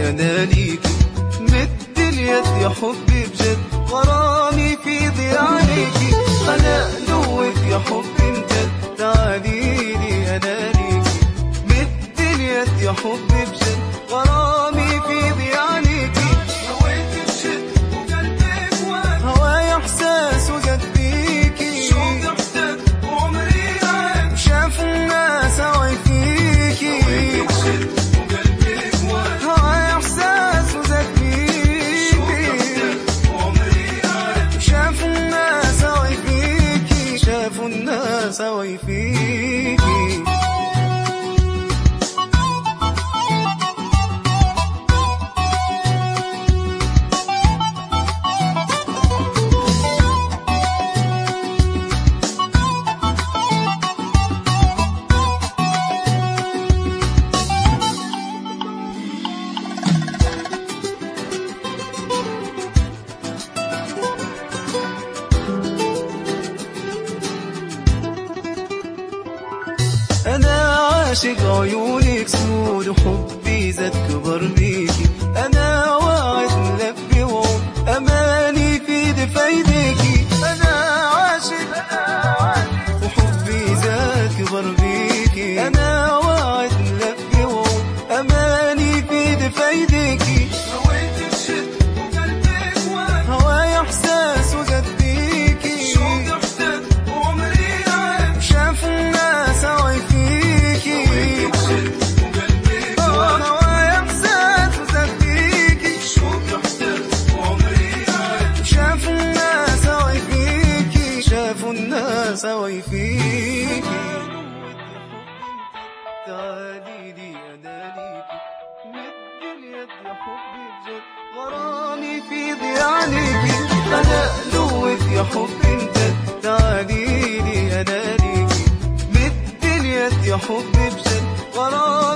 انا ليكي مد اليد يا حبي بجد غرامي في ضياعيكي انا لوك يا حبي امجد تعالي لي انا ليكي مد اليد يا حبي بجد غرامي في ضياعيكي هواك بجد وقلبك وين هواي احساس وجديكي شوق احتد وعمري عاد شاف الناس هواي فيكي هواي احساس وجديكي شافوا الناس هواي فيكي شافوا الناس هواي فيكي أنا عاشق عيونك سود وحبي زاد كبر بيكي أنا واعد ملبي وعود أماني في دفايديكي أنا عاشق وحبي زاد كبر بيكي أنا واعد ملبي وعود أماني في دفايديكي هوايتك شد وقلبك وين هواي إحساس وجديكي شوق احتد وعمري عاد شاف الناس هواي فيكي آه، هواي إحساس وجديكي شوق احتد وعمري عاد شاف الناس هواي فيكي شافوا الناس هواي فيكي تعالي لي انا ليكي مد اليد يا حبي بجد غرامي في ضياعنيكي انا لوك يا حبي امتد تعالي لي انا ليكي مد اليد يا حبي بجد غرامي